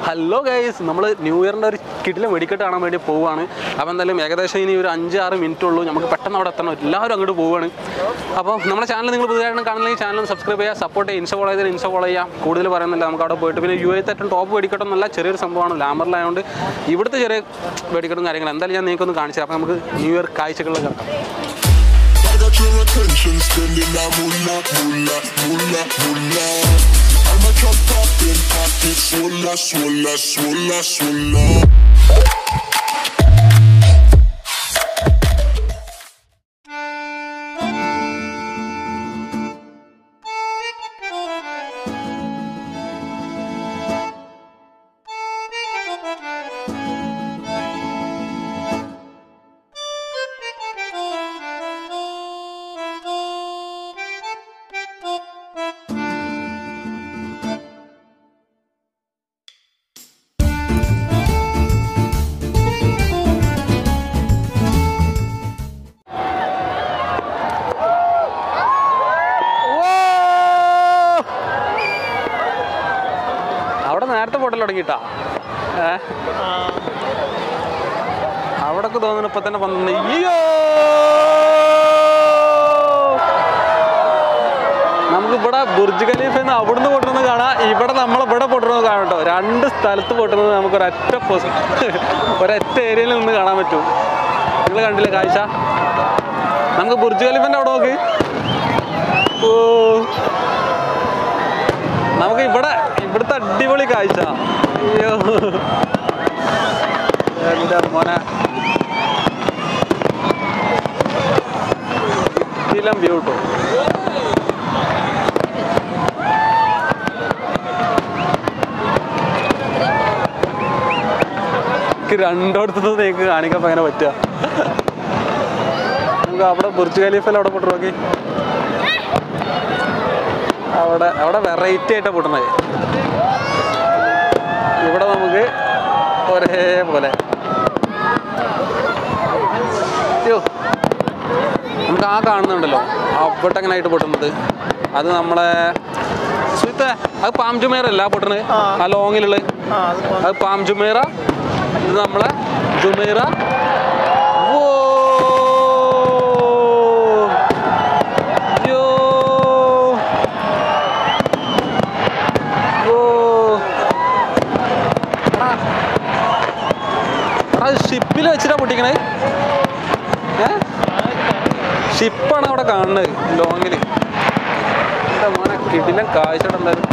Hello guys നമ്മൾ new ഇയറിൻ്റെ ഒരു കിടിലം വെടിക്കെട്ട് കാണാൻ വേണ്ടി പോവുകയാണ് അപ്പോൾ എന്തായാലും ഏകദേശം ഇനി ഒരു അഞ്ച് ആറ് മിനിറ്റ് ഉള്ളൂ നമുക്ക് പെട്ടെന്ന് അവിടെ എത്തണം എല്ലാവരും അങ്ങോട്ട് പോവുകയാണ് അപ്പോൾ നമ്മുടെ ചാനൽ നിങ്ങൾ പുതിയതായിട്ട് കാണണമെങ്കിൽ ചാനൽ സബ്സ്ക്രൈബ് ചെയ്യുക സപ്പോർട്ട് ചെയ്യുക ഇൻസ്റ്റ ഫോളോ ചെയ്താൽ ഇൻസ്റ്റ ഫോളോ ചെയ്യാം കൂടുതൽ പറയുന്നില്ല നമുക്ക് അവിടെ പോയിട്ട് പിന്നെ യു എ ഏറ്റവും ടോപ്പ് വെടിക്കെട്ട് എന്നല്ല ചെറിയൊരു സംഭവമാണ് ലാമറിലായതുകൊണ്ട് ഇവിടുത്തെ ചെറിയ വെടിക്കെട്ടും കാര്യങ്ങളും എന്തായാലും ഞാൻ നിങ്ങൾക്കൊന്ന് കാണിച്ചു തരാം. അപ്പോൾ നമുക്ക് ന്യൂ ഇയർ കാഴ്ചകളിൽ കിടക്കാം I got your attention, spending that moolah, moolah, moolah, moolah. I'm a drop popping, pocket swolla, swolla, swolla, swolla. അവിടെ നേരത്തെ പൊട്ടൽ തുടങ്ങിട്ടാ ഏ അവിടൊക്കെ തോന്നുന്നു ഇപ്പൊ തന്നെ പന്ത്രണ്ട് അയ്യോ നമുക്ക് ഇവിടെ ബുർജ് ഖലീഫ അവിടുന്ന് പൊട്ടുന്നത് കാണാം ഇവിടെ നമ്മൾ ഇവിടെ പൊട്ടുന്നത് കാണാം കേട്ടോ രണ്ട് സ്ഥലത്ത് പൊട്ടുന്നത് നമുക്ക് ഒരൊറ്റ പൊസി ഒരൊറ്റ ഏരിയയിൽ നിന്ന് കാണാൻ പറ്റും നിങ്ങൾ കണ്ടില്ലേ കാഴ്ച നമുക്ക് ബുർജ് ഖലീഫിന്റെ അവിടെ നോക്ക് ഓ നമുക്ക് ഇവിടെ ഇവിടുത്തെ അടിപൊളി കാഴ്ച അയ്യോ എന്റെ മോനെ ഇതിലും വ്യൂ കിട്ടും എനിക്ക് രണ്ടിടത്തുനിന്ന് നിങ്ങൾക്ക് കാണിക്കാൻ ഇപ്പൊ എങ്ങനെ പറ്റുക നമുക്ക് അവിടെ ബുർജ് ഖലീഫയിൽ അവിടെ പൊട്ടു നോക്കി അവിടെ അവിടെ വെറൈറ്റി ആയിട്ടാണ് പൊട്ടുന്നത് ഇവിടെ നമുക്ക് ഒരേപോലെ അയ്യോ നമുക്ക് ആ കാണുന്നുണ്ടല്ലോ അവിടെ അങ്ങനെ ആയിട്ട് പൊട്ടുന്നത് അത് നമ്മളെ സുഹൃത്തെ അത് പാം ജുമേറ അല്ല പൊട്ടുന്നത് ആ ലോങ്ങിലുള്ള അത് പാം ജുമേറ ഇത് നമ്മളെ ജുമേറ ഓ അയ്യോ ഓ എടാ. എടാ, അത് ഷിപ്പിൽ വെച്ചിട്ടാ പൊട്ടിക്കണേ ഏ ഷിപ്പാണ് അവിടെ കാണുന്നത് ലോങ്ങില് എന്താ മോനെ കിടിലം കാഴ്ചയുണ്ടായിരുന്നു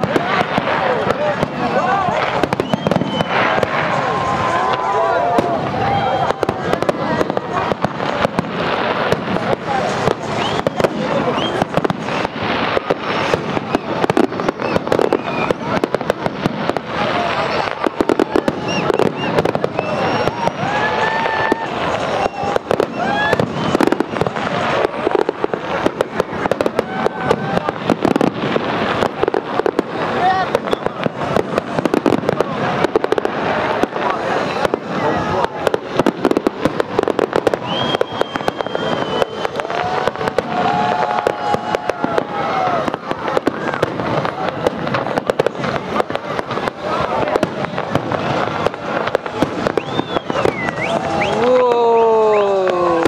ഓ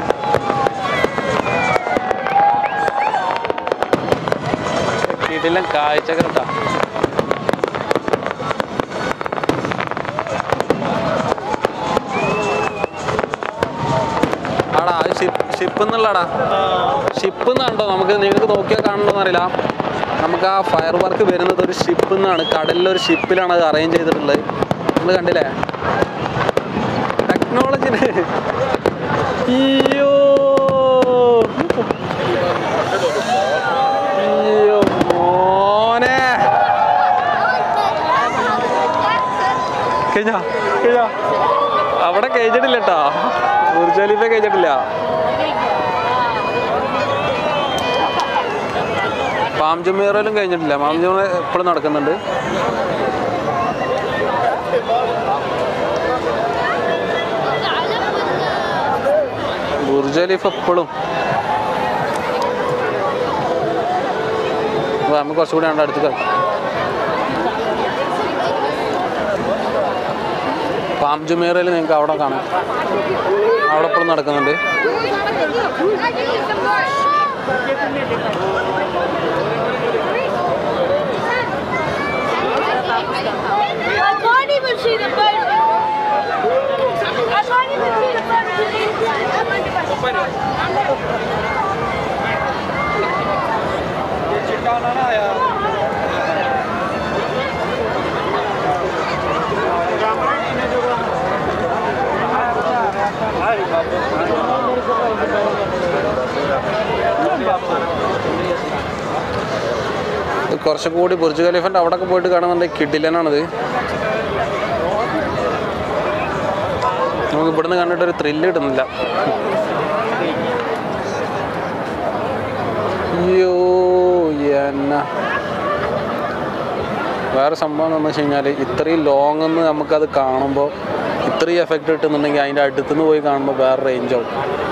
കിടിലം കാഴ്ച കേട്ടാ ആടാ അത് ഷിപ്പ് ഷിപ്പ് എന്നുള്ളടാ ഷിപ്പ് എന്നാണ്ടോ നമുക്ക് നിങ്ങൾക്ക് നോക്കിയാൽ കാണണമെന്ന് അറിയില്ല നമുക്ക് ആ ഫയർ വർക്ക് വരുന്നത് ഒരു ഷിപ്പ് എന്നാണ് കടലിലൊരു ഷിപ്പിലാണ് അത് അറേഞ്ച് ചെയ്തിട്ടുള്ളത് നിങ്ങൾ കണ്ടില്ലേ ടെക്നോളജിന് അയ്യോ അയ്യോ മോനെ കഴിഞ്ഞാ കഴിഞ്ഞാ അവിടെ കഴിഞ്ഞിട്ടില്ല കേട്ടാ ബുർജാലിപ്പ കഴിഞ്ഞിട്ടില്ല പാം ജുമേറയിലും കഴിഞ്ഞിട്ടില്ല പാം ജുമേറ എപ്പോഴും നടക്കുന്നുണ്ട് ബുർജ് ഖലീഫ എപ്പോഴും നമുക്ക് കുറച്ചുകൂടി ഉണ്ട് അടുത്ത് പാം ജുമേറയിൽ നിങ്ങൾക്ക് അവിടെ കാണാം അവിടെ ഇപ്പോഴും നടക്കുന്നുണ്ട് I can't even see the bird. I can't even see the ഇത് കുറച്ചും കൂടി ബുർജ് ഖലീഫൻ്റെ അവിടെയൊക്കെ പോയിട്ട് കാണുന്നുണ്ടെങ്കിൽ കിഡിലനാണിത് നമുക്ക് ഇവിടുന്ന് കണ്ടിട്ട് ഒരു ത്രില്ല് കിട്ടുന്നില്ല അയ്യോ എന്നാ വേറെ സംഭവം എന്താണെന്ന് വെച്ച് കഴിഞ്ഞാൽ ഇത്രയും ലോങ് നിന്ന് നമുക്കത് കാണുമ്പോൾ ഇത്രയും എഫക്റ്റ് കിട്ടുന്നുണ്ടെങ്കിൽ അതിൻ്റെ അടുത്തുനിന്ന് പോയി കാണുമ്പോൾ വേറെ റേഞ്ച് ആവും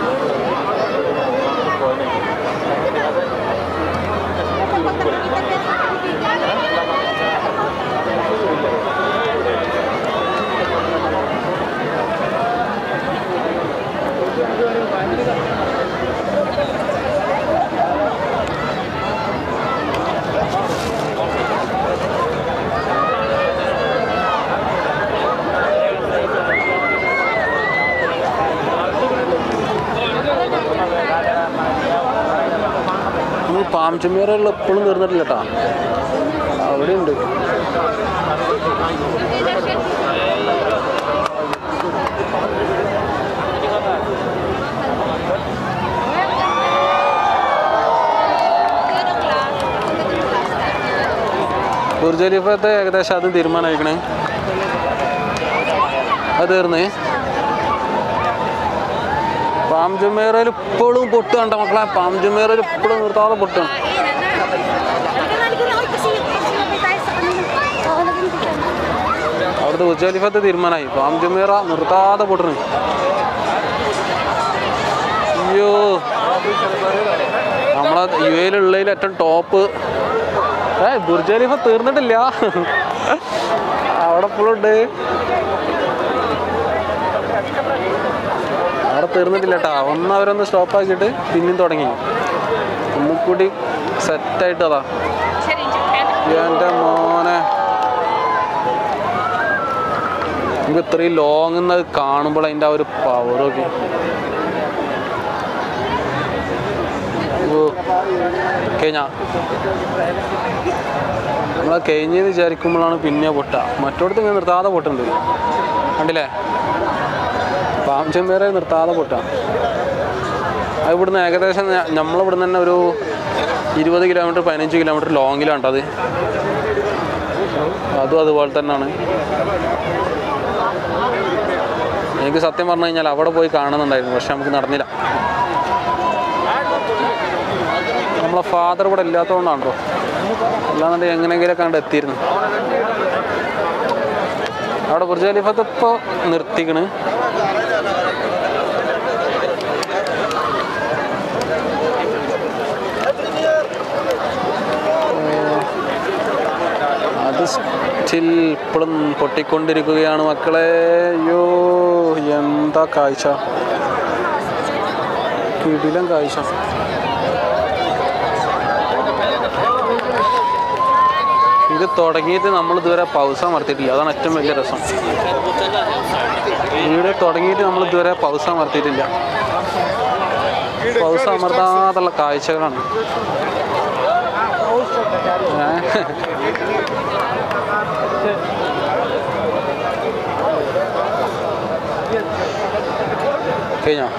നമ്മൾ പാം ചെമ്മീറുകൾ എപ്പോഴും തീർന്നിട്ടില്ല കേട്ടോ അവിടെ ഉണ്ട് ബുർജ് ഖലീഫത്തെ ഏകദേശം അതും തീരുമാനമായിക്കണേ അത് തീർന്നേ പാം ജുമേറയിൽ ഇപ്പോഴും പൊട്ടുകണ്ട മക്കളെ പാം ജുമേറയിൽ ഇപ്പോഴും നിർത്താതെ പൊട്ടുകയാണ് അവിടുത്തെ ഉജ്ജലിഫത്ത് തീരുമാനമായി പാം ജുമേറ നിർത്താതെ പൊട്ടണ് അയ്യോ നമ്മളെ യു എയിലുള്ളതിൽ ഏറ്റവും ടോപ്പ് ഏ ബുർജ് ഖലീഫ തീർന്നിട്ടില്ല അവിടെ ഇപ്പോഴും ഉണ്ട് അവിടെ തീർന്നിട്ടില്ല കേട്ടോ ഒന്ന് അവരൊന്ന് സ്റ്റോപ്പ് ആക്കിയിട്ട് പിന്നെയും തുടങ്ങി ഒന്നുകൂടി സെറ്റായിട്ട് അതാ എൻ്റെ മോനെ നമുക്ക് ഇത്രയും ലോങ് നിന്ന് കാണുമ്പോൾ അതിൻ്റെ ആ ഒരു പവറൊക്കെ കഴിഞ്ഞ നമ്മളെ കഴിഞ്ഞെന്ന് വിചാരിക്കുമ്പോഴാണ് പിന്നെ പൊട്ട മറ്റോടത്ത് ഇങ്ങനെ നിർത്താതെ പൊട്ടുണ്ട് കണ്ടില്ലേ പാം ചെമ്പേറെ നിർത്താതെ പൊട്ടാം അത് ഇവിടുന്ന് ഏകദേശം ഞ- നമ്മളിവിടുന്ന് തന്നെ ഒരു ഇരുപത് കിലോമീറ്റർ പതിനഞ്ച് കിലോമീറ്റർ ലോങ്ങിലാണ് അത് അതും അതുപോലെ തന്നെയാണ് എനിക്ക് സത്യം പറഞ്ഞു കഴിഞ്ഞാൽ അവിടെ പോയി കാണുന്നുണ്ടായിരുന്നു പക്ഷെ നമുക്ക് നടന്നില്ല നമ്മളെ ഫാദർ ഇവിടെ ഇല്ലാത്തതുകൊണ്ടാണല്ലോ അല്ലാന്നുണ്ടെങ്കിൽ എങ്ങനെയെങ്കിലൊക്കെ കണ്ട് എത്തിയിരുന്നു അവിടെ ബുർജ് ഖലീഫത്ത് ഇപ്പോൾ നിർത്തിക്കണ് അത് സ്റ്റിൽ ഇപ്പോഴും പൊട്ടിക്കൊണ്ടിരിക്കുകയാണ് മക്കളെ അയ്യോ എന്താ കാഴ്ച കിടിലം കാഴ്ച ഇത് തുടങ്ങിയിട്ട് നമ്മൾ ഇതുവരെ പൗസ മർത്തിയിട്ടില്ല അതാണ് ഏറ്റവും വലിയ രസം വീട് തുടങ്ങിയിട്ട് നമ്മൾ ഇതുവരെ പൗസ അമർത്തിയിട്ടില്ല പൗസ അമർത്താതുള്ള കാഴ്ചകളാണ് ഏ? കഴിഞ്ഞോ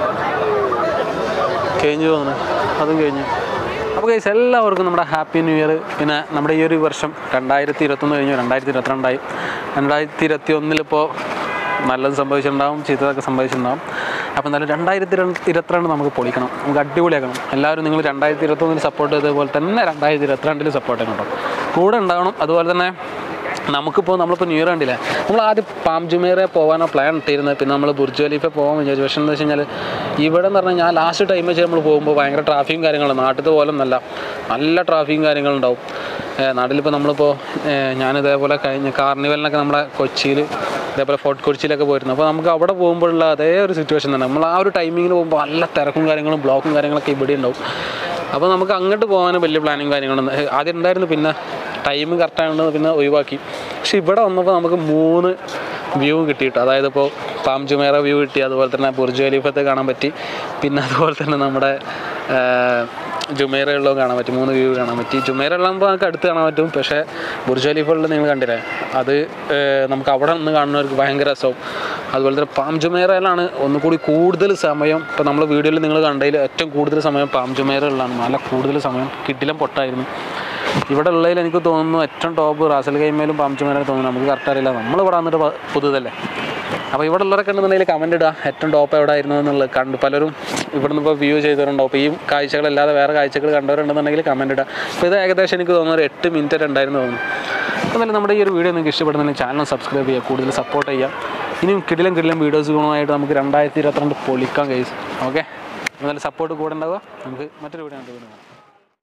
കഴിഞ്ഞു തോന്നുന്നു അതും കഴിഞ്ഞു അപ്പോൾ ഗൈസ് എല്ലാവർക്കും നമ്മുടെ ഹാപ്പി ന്യൂ ഇയർ പിന്നെ നമ്മുടെ ഈ ഒരു വർഷം രണ്ടായിരത്തി ഇരുപത്തൊന്ന് കഴിഞ്ഞു രണ്ടായിരത്തി ഇരുപത്തിരണ്ടായി രണ്ടായിരത്തി ഇരുപത്തി ഒന്നിലിപ്പോൾ നല്ലത് സംഭവിച്ചിട്ടുണ്ടാവും ചീത്തതൊക്കെ സംഭവിച്ചിട്ടുണ്ടാവും അപ്പോൾ എന്തായാലും രണ്ടായിരത്തി രണ്ട് ഇരുപത്തിരണ്ട് നമുക്ക് പൊളിക്കണം നമുക്ക് അടിപൊളിയാക്കണം എല്ലാവരും നിങ്ങൾ രണ്ടായിരത്തി ഇരുപത്തൊന്നിൽ സപ്പോർട്ട് ചെയ്തതുപോലെ തന്നെ രണ്ടായിരത്തി ഇരുപത്തിരണ്ടിൽ സപ്പോർട്ട് ചെയ്യണം കേട്ടോ കൂടെ ഉണ്ടാവണം അതുപോലെ തന്നെ നമുക്കിപ്പോൾ നമ്മളിപ്പോൾ ന്യൂ ഇയർ കണ്ടില്ലേ നമ്മൾ ആദ്യം പാം ജുമേറെ പോകാനോ പ്ലാൻ ഇട്ടിരുന്നത് പിന്നെ നമ്മൾ ബുർജ് ഖലീഫ പോകാൻ വിചാരിച്ചു പക്ഷേ എന്താ വെച്ച് കഴിഞ്ഞാൽ ഇവിടെ എന്ന് പറഞ്ഞാൽ ഞാൻ ലാസ്റ്റ് ടൈം വെച്ച് നമ്മൾ പോകുമ്പോൾ ഭയങ്കര ട്രാഫിക്കും കാര്യങ്ങളും നാട്ടിലത്തെ പോലെ ഒന്നല്ല നല്ല ട്രാഫിക്കും കാര്യങ്ങളുണ്ടാവും ഏഹ് നാട്ടിലിപ്പോൾ നമ്മളിപ്പോൾ ഏഹ് ഞാനിതേപോലെ കഴിഞ്ഞ കാർണിവലിനൊക്കെ നമ്മുടെ കൊച്ചിയിൽ ഇതേപോലെ ഫോർട്ട് കൊച്ചിയിലൊക്കെ പോയിരുന്നു അപ്പോൾ നമുക്ക് അവിടെ പോകുമ്പോഴുള്ള അതേ ഒരു സിറ്റുവേഷൻ തന്നെ നമ്മൾ ആ ഒരു ടൈമിങ്ങിൽ പോകുമ്പോൾ നല്ല തിരക്കും കാര്യങ്ങളും ബ്ലോക്കും കാര്യങ്ങളൊക്കെ ഇവിടെ ഉണ്ടാവും അപ്പോൾ നമുക്ക് അങ്ങോട്ട് പോകാനും വലിയ പ്ലാനിങ് കാര്യങ്ങളൊന്നും ഏ, ആദ്യം ഉണ്ടായിരുന്നു പിന്നെ ടൈം കറക്റ്റാണെന്ന് പിന്നെ ഒഴിവാക്കി പക്ഷെ ഇവിടെ വന്നപ്പോൾ നമുക്ക് മൂന്ന് വ്യൂ കിട്ടിയിട്ടു അതായത് ഇപ്പോൾ പാം ജുമേറ വ്യൂ കിട്ടി അതുപോലെ തന്നെ ബുർജ് ഖലീഫത്തെ കാണാൻ പറ്റി പിന്നെ അതുപോലെ തന്നെ നമ്മുടെ ആ, ജുമേറയുള്ളതും കാണാൻ പറ്റി മൂന്ന് വ്യൂ കാണാൻ പറ്റി ജുമേറ ഉള്ളപ്പോൾ നമുക്ക് അടുത്ത് കാണാൻ പറ്റും പക്ഷേ ബുർജ് ഖലീഫുള്ള നിങ്ങൾ കണ്ടില്ലേ അത് ആ, നമുക്ക് അവിടെ നിന്ന് കാണുന്നവർക്ക് ഭയങ്കര രസവും അതുപോലെ തന്നെ പാം ജുമേറയിലാണ് ഒന്നുകൂടി കൂടുതൽ സമയം ഇപ്പോൾ നമ്മൾ വീഡിയോയിൽ നിങ്ങൾ കണ്ടതിൽ ഏറ്റവും കൂടുതൽ സമയം പാം ജുമേറയിലാണ് നല്ല കൂടുതൽ സമയം കിട്ടിലും പൊട്ടായിരുന്നു ഇവിടെ ഉള്ളതിൽ എനിക്ക് തോന്നുന്നു ഏറ്റവും ടോപ്പ് റാസൽ കൈമേലും പാം ജുമേറയും തോന്നുന്നു നമുക്ക് കറക്റ്റ് അറിയില്ല നമ്മൾ ഇവിടെ വന്നിട്ട് പ- പുതുതല്ലേ അപ്പോൾ ഇവിടെ ഉള്ളവരൊക്കെ ഉണ്ടെന്നുണ്ടെങ്കിൽ കമൻറ്റ് ഇടുക ഏറ്റവും ടോപ്പ് എവിടെ ആയിരുന്നു എന്നുള്ളത് കണ്ട് പലരും ഇവിടുന്ന് ഇപ്പോൾ വ്യൂ ചെയ്തവരുണ്ടാവും അപ്പോൾ ഈ കാഴ്ചകളല്ലാതെ വേറെ കാഴ്ചകൾ കണ്ടവരുണ്ടെന്നുണ്ടെങ്കിൽ കമൻറ്റ് ഇടുക അപ്പോൾ ഇത് ഏകദേശം എനിക്ക് തോന്നുന്നു ഒരു എട്ട് മിനിറ്റ് ഉണ്ടായിരുന്നു തോന്നുന്നു എന്നാലും നമ്മുടെ ഈ ഒരു വീഡിയോ നിങ്ങൾക്ക് ഇഷ്ടപ്പെടുന്നുണ്ടെങ്കിൽ ചാനൽ സബ്സ്ക്രൈബ് ചെയ്യുക കൂടുതൽ സപ്പോർട്ട് ചെയ്യുക ഇനിയും കിടിലം കിടിലം വീഡിയോസുകളുമായിട്ട് നമുക്ക് രണ്ടായിരത്തി ഇരുപത്തിരണ്ട് പൊളിക്കാൻ കഴിയും ഓക്കെ എന്നാലും സപ്പോർട്ട് കൂടെ ഉണ്ടാവുക നമുക്ക് മറ്റൊരു വീഡിയോ കണ്ടുപിടിക്കാം